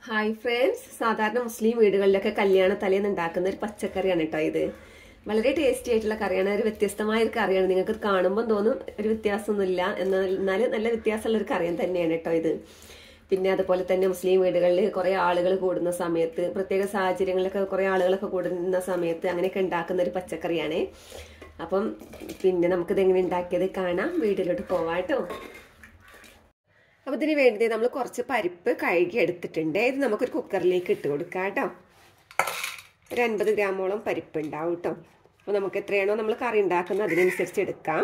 hi friends സാധാരണ മുസ്ലിം വീടുകളിലൊക്കെ കല്യാണ തലേന്ന് ഉണ്ടാക്കുന്ന ഒരു പച്ചക്കറിയാണ് കേട്ടോ ഇത് വളരെ ടേസ്റ്റി ആയിട്ടുള്ള കറിയാണ് ഒരു വ്യത്യസ്തമായ ഒരു കറിയാണ് നിങ്ങൾക്ക് ഇത് കാണുമ്പോൾ തോന്നും ഒരു വ്യത്യാസമൊന്നുമില്ല എന്നാൽ എന്നാലും നല്ല വ്യത്യാസമുള്ള ഒരു കറിയും തന്നെയാണ് കേട്ടോ ഇത് പിന്നെ അതുപോലെ തന്നെ മുസ്ലിം വീടുകളിൽ കുറേ ആളുകൾ കൂടുന്ന സമയത്ത് പ്രത്യേക സാഹചര്യങ്ങളിലൊക്കെ കുറേ ആളുകളൊക്കെ കൂടുന്ന സമയത്ത് അങ്ങനെയൊക്കെ ഉണ്ടാക്കുന്ന ഒരു പച്ചക്കറിയാണ് അപ്പം പിന്നെ നമുക്കിത് എങ്ങനെ ഉണ്ടാക്കിയത് കാണാം വീട്ടിലോട്ട് പോവാം കേട്ടോ അപ്പോൾ ഇതിന് വേണ്ടി നമ്മൾ കുറച്ച് പരിപ്പ് കഴുകി എടുത്തിട്ടുണ്ട് ഇത് നമുക്കൊരു കുക്കറിലേക്ക് ഇട്ട് കൊടുക്കാം കേട്ടോ ഒരു അൻപത് ഗ്രാമോളം പരിപ്പ് ഉണ്ടാവും കേട്ടോ അപ്പോൾ നമുക്ക് എത്രയാണോ നമ്മൾ കറി ഉണ്ടാക്കുന്നത് അതിനനുസരിച്ച് എടുക്കാം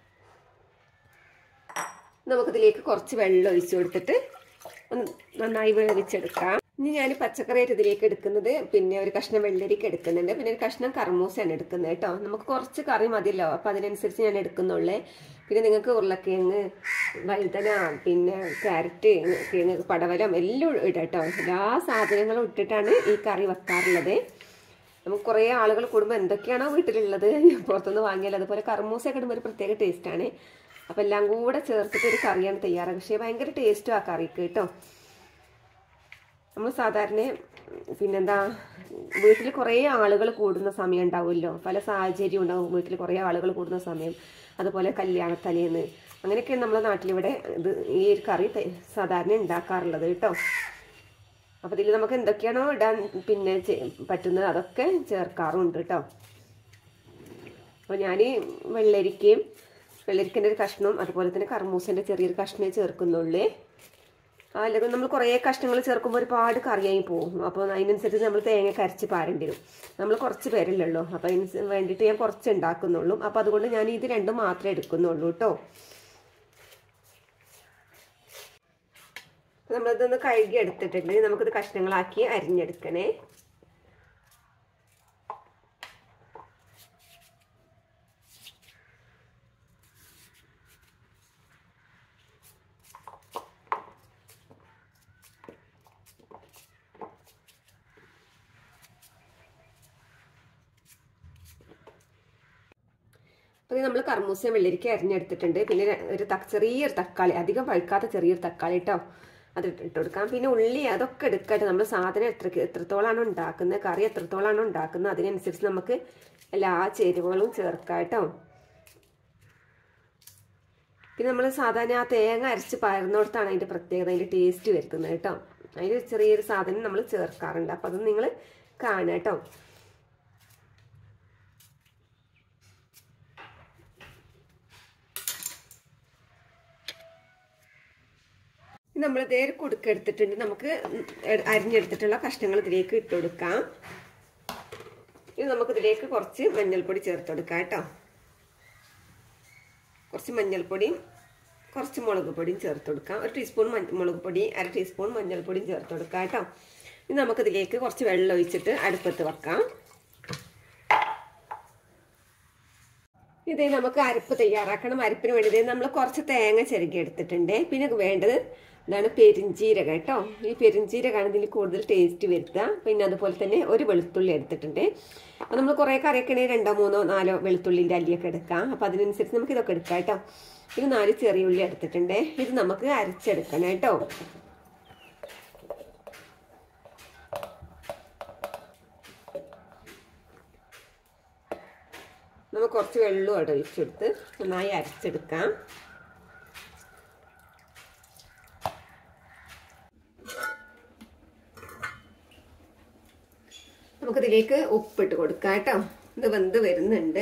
നമുക്കിതിലേക്ക് കുറച്ച് വെള്ളം ഒഴിച്ചു കൊടുത്തിട്ട് ഒന്ന് നന്നായി വേവിച്ചെടുക്കാം ഇനി ഞാൻ പച്ചക്കറിയായിട്ട് ഇതിലേക്ക് എടുക്കുന്നത് പിന്നെ ഒരു കഷ്ണം വെള്ളരിക്ക് എടുക്കുന്നുണ്ട് പിന്നെ ഒരു കഷ്ണം കർമൂസയാണ് എടുക്കുന്നത് കേട്ടോ നമുക്ക് കുറച്ച് കറി മതിയല്ലോ അപ്പോൾ അതിനനുസരിച്ച് ഞാൻ എടുക്കുന്നുള്ളേ പിന്നെ നിങ്ങൾക്ക് ഉരുളക്കിഴങ്ങ് വഴുതന പിന്നെ ക്യാരറ്റ് കിഴങ്ങ് പടവലം എല്ലാം ഇടാം കേട്ടോ എല്ലാ സാധനങ്ങളും ഇട്ടിട്ടാണ് ഈ കറി വെക്കാറുള്ളത് നമുക്ക് കുറേ ആളുകൾ കൂടുമ്പോൾ എന്തൊക്കെയാണോ വീട്ടിലുള്ളത് പുറത്തുനിന്ന് വാങ്ങിയാൽ അതുപോലെ കർമൂസയൊക്കെ ഇടുമ്പോൾ ഒരു പ്രത്യേക ടേസ്റ്റാണ് അപ്പോൾ എല്ലാം കൂടെ ചേർത്തിട്ട് ഒരു കറിയാണ് തയ്യാറാക്കുക പക്ഷേ ഭയങ്കര ടേസ്റ്റും ആ കറിക്ക് കേട്ടോ നമ്മൾ സാധാരണ പിന്നെന്താ വീട്ടിൽ കുറേ ആളുകൾ കൂടുന്ന സമയം ഉണ്ടാവുമല്ലോ പല സാഹചര്യം ഉണ്ടാവും വീട്ടിൽ കുറേ ആളുകൾ കൂടുന്ന സമയം അതുപോലെ കല്യാണത്തലേന്ന് അങ്ങനെയൊക്കെയാണ് നമ്മളെ നാട്ടിലിവിടെ ഇത് ഈ ഒരു കറി സാധാരണ ഉണ്ടാക്കാറുള്ളത് കേട്ടോ അപ്പോൾ ഇതിൽ നമുക്ക് എന്തൊക്കെയാണോ ഇടാൻ പിന്നെ പറ്റുന്നത് അതൊക്കെ ചേർക്കാറുണ്ട് കേട്ടോ അപ്പോൾ ഞാൻ വെള്ളരിക്കയും വെള്ളരിക്കൻ്റെ ഒരു കഷ്ണവും അതുപോലെ തന്നെ കർമൂസൻ്റെ ചെറിയൊരു കഷ്ണമേ ചേർക്കുന്നുള്ളൂ അല്ലെങ്കിൽ നമ്മൾ കുറേ കഷ്ണങ്ങൾ ചേർക്കുമ്പോൾ ഒരുപാട് കറിയായി പോകും അപ്പോൾ അതിനനുസരിച്ച് നമ്മൾ തേങ്ങ കരച്ച് പാരേണ്ടി വരും നമ്മൾ കുറച്ച് പേരല്ലുള്ളൂ അപ്പോൾ അതിന് വേണ്ടിയിട്ട് ഞാൻ കുറച്ച് ഉണ്ടാക്കുന്നുള്ളൂ അപ്പോൾ അതുകൊണ്ട് ഞാൻ ഇത് രണ്ടും മാത്രമേ എടുക്കുന്നുള്ളൂ കേട്ടോ നമ്മളിതൊന്ന് കഴുകി എടുത്തിട്ടുണ്ട് നമുക്കിത് കഷ്ണങ്ങളാക്കി അരിഞ്ഞെടുക്കണേ അപ്പോൾ നമ്മൾ കർമൂസയും വെള്ളരിക്ക അരിഞ്ഞെടുത്തിട്ടുണ്ട് പിന്നെ ഒരു ചെറിയൊരു തക്കാളി അധികം പഴുക്കാത്ത ചെറിയൊരു തക്കാളി കേട്ടോ അത് ഇട്ട് കൊടുക്കാം പിന്നെ ഉള്ളി അതൊക്കെ എടുക്കട്ടെ നമ്മൾ സാധനം എത്ര എത്രത്തോളാണോ ഉണ്ടാക്കുന്നത് കറി എത്രത്തോളാണോ ഉണ്ടാക്കുന്നത് അതിനനുസരിച്ച് നമുക്ക് എല്ലാ ചേരുവകളും ചേർക്കാം കേട്ടോ പിന്നെ നമ്മൾ സാധാരണ ആ തേങ്ങ അരച്ച് പകർന്നിടത്താണ് അതിൻ്റെ പ്രത്യേകത അതിൻ്റെ ടേസ്റ്റ് വരുത്തുന്നത് കേട്ടോ അതിന് ചെറിയൊരു സാധനം നമ്മൾ ചേർക്കാറുണ്ട് അപ്പോൾ അത് നിങ്ങൾ കാണുക കേട്ടോ നമ്മൾ ഇതേ കുടുക്കെടുത്തിട്ടുണ്ട് നമുക്ക് അരിഞ്ഞെടുത്തിട്ടുള്ള കഷ്ണങ്ങൾ ഇതിലേക്ക് ഇട്ട് കൊടുക്കാം ഇനി നമുക്ക് ഇതിലേക്ക് കുറച്ച് മഞ്ഞൾപ്പൊടി ചേർത്ത് കൊടുക്കാം കേട്ടോ കുറച്ച് മഞ്ഞൾപ്പൊടിയും കുറച്ച് മുളക് പൊടിയും ചേർത്ത് കൊടുക്കാം ഒരു ടീസ്പൂൺ മുളക് പൊടി അര ടീസ്പൂൺ മഞ്ഞൾപ്പൊടിയും ചേർത്ത് കൊടുക്കാം കേട്ടോ ഇനി നമുക്കിതിലേക്ക് കുറച്ച് വെള്ളം ഒഴിച്ചിട്ട് അടുപ്പത്ത് വെക്കാം ഇതേ നമുക്ക് അരപ്പ് തയ്യാറാക്കണം അരപ്പിന് വേണ്ടി ഇതേ നമ്മൾ കുറച്ച് തേങ്ങ ചിരകി എടുത്തിട്ടുണ്ട് പിന്നെ വേണ്ടത് ഇതാണ് പെരിഞ്ചീരകം കേട്ടോ ഈ പെരിഞ്ചീരകമാണ് ഇതിൽ കൂടുതൽ ടേസ്റ്റ് വരുത്തുക പിന്നെ അതുപോലെ തന്നെ ഒരു വെളുത്തുള്ളി എടുത്തിട്ടുണ്ട് അപ്പോൾ നമ്മൾ കുറേ കറിയൊക്കെ ആണെങ്കിൽ രണ്ടോ മൂന്നോ നാലോ വെളുത്തുള്ളിൻ്റെ അല്ലിയൊക്കെ എടുക്കാം അപ്പോൾ അതിനനുസരിച്ച് നമുക്ക് ഇതൊക്കെ എടുക്കാം കേട്ടോ പിന്നെ നാല് ചെറിയ ഉള്ളി എടുത്തിട്ടുണ്ട് ഇത് നമുക്ക് അരച്ചെടുക്കണം കേട്ടോ നമുക്ക് കുറച്ച് വെള്ളം അവിടെ ഒഴിച്ചെടുത്ത് നന്നായി അരച്ചെടുക്കാം നമുക്കിതിലേക്ക് ഉപ്പിട്ട് കൊടുക്കാം കേട്ടോ ഇത് വെന്ത് വരുന്നുണ്ട്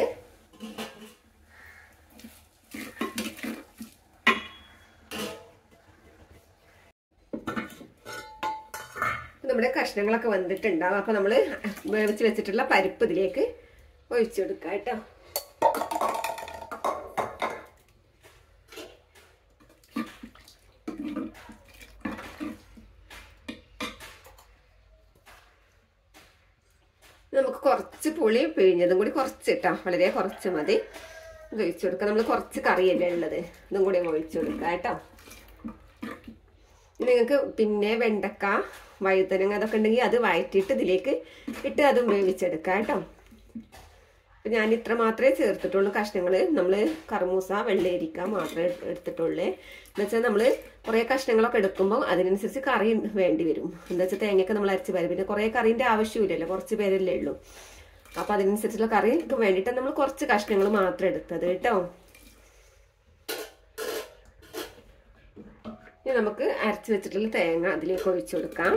നമ്മുടെ കഷ്ണങ്ങളൊക്കെ വന്നിട്ടുണ്ടാവും അപ്പൊ നമ്മൾ വേവിച്ച് വെച്ചിട്ടുള്ള പരിപ്പ് ഇതിലേക്ക് ഒഴിച്ചെടുക്കാം കേട്ടോ നമുക്ക് കുറച്ച് പുളി പിഴിഞ്ഞതും കൂടി കുറച്ച് ഇട്ടാ വളരെ കുറച്ച് മതി ഇത് ഒഴിച്ചു കൊടുക്കാം നമ്മൾ കുറച്ച് കറിയല്ലേ ഉള്ളത് ഇതും കൂടി ഒഴിച്ചു കൊടുക്കാം കേട്ടോ നിങ്ങൾക്ക് പിന്നെ വെണ്ടക്ക വഴുതനങ്ങ അതൊക്കെ ഉണ്ടെങ്കിൽ അത് വഴറ്റിയിട്ട് ഇതിലേക്ക് ഇട്ട് അതും വേവിച്ചെടുക്കാം കേട്ടോ അപ്പം ഞാൻ ഇത്ര മാത്രമേ ചേർത്തിട്ടുള്ളൂ കഷ്ണങ്ങൾ നമ്മൾ കർമൂസ വെള്ളരിക്ക മാത്രമേ എടുത്തിട്ടുള്ളൂ എന്ന് വെച്ചാൽ നമ്മൾ കുറേ കഷ്ണങ്ങളൊക്കെ എടുക്കുമ്പോൾ അതിനനുസരിച്ച് കറി വേണ്ടി വരും എന്താ വെച്ചാൽ തേങ്ങയൊക്കെ നമ്മൾ അരച്ച് വരും പിന്നെ കുറേ കറീൻ്റെ ആവശ്യമില്ലല്ലോ കുറച്ച് പേരല്ലേ ഉള്ളൂ അപ്പം അതിനനുസരിച്ചുള്ള കറിക്ക് വേണ്ടിയിട്ട് നമ്മൾ കുറച്ച് കഷ്ണങ്ങൾ മാത്രം എടുത്തത് കേട്ടോ ഇനി നമുക്ക് അരച്ച് വെച്ചിട്ടുള്ള തേങ്ങ അതിലേക്ക് ഒഴിച്ചു കൊടുക്കാം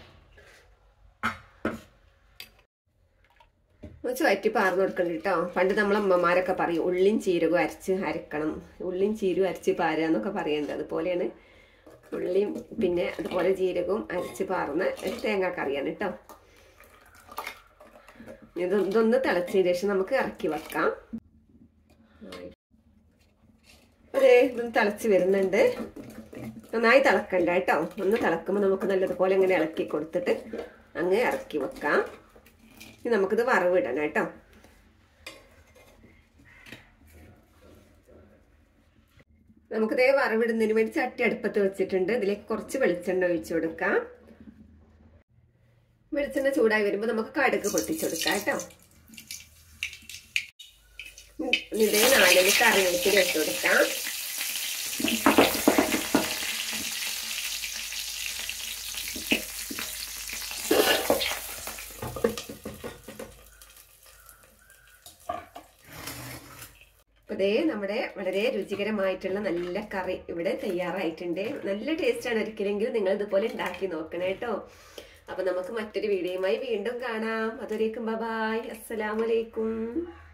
ചുവറ്റി പാർന്ന് കൊടുക്കണം കേട്ടോ പണ്ട് നമ്മളെ അമ്മമാരൊക്കെ പറയും ഉള്ളിയും ചീരകവും അരച്ച് അരക്കണം ഉള്ളിയും ചീരവും അരച്ച് പാരുക എന്നൊക്കെ പറയുന്നത് അതുപോലെയാണ് ഉള്ളിയും പിന്നെ അതുപോലെ ജീരകവും അരച്ച് പാർന്ന ഒരു തേങ്ങാക്കറിയാണ് കേട്ടോ ഇത് ഇതൊന്ന് തിളച്ചതിന് ശേഷം നമുക്ക് ഇറക്കി വെക്കാം അതെ ഇതൊന്ന് തിളച്ച് വരുന്നുണ്ട് നന്നായി തിളക്കണ്ട കേട്ടോ ഒന്ന് തിളക്കുമ്പോൾ നമുക്ക് നല്ലതുപോലെ ഇങ്ങനെ ഇളക്കി കൊടുത്തിട്ട് അങ്ങ് ഇറക്കി വെക്കാം ഇനി നമുക്കിത് വറവിടണം കേട്ടോ നമുക്കിതേ വറവിടുന്നതിന് വേണ്ടി ചട്ടി അടുപ്പത്ത് വെച്ചിട്ടുണ്ട് ഇതിലേക്ക് കുറച്ച് വെളിച്ചെണ്ണ ഒഴിച്ചു കൊടുക്കാം വെളിച്ചെണ്ണ ചൂടായി വരുമ്പോൾ നമുക്ക് കടുക് പൊട്ടിച്ചെടുക്കാം കേട്ടോ ഇതേ നാലിന് കറിവേപ്പില ഇട്ട് കൊടുക്കാം അതേ നമ്മുടെ വളരെ രുചികരമായിട്ടുള്ള നല്ല കറി ഇവിടെ തയ്യാറായിട്ടുണ്ട് നല്ല ടേസ്റ്റാണ് ഒരിക്കലെങ്കിലും നിങ്ങൾ ഇതുപോലെ ഉണ്ടാക്കി നോക്കണേ കേട്ടോ അപ്പൊ നമുക്ക് മറ്റൊരു വീഡിയോയുമായി വീണ്ടും കാണാം അതുവരേക്കും ബൈ അസ്സലാമലൈക്കും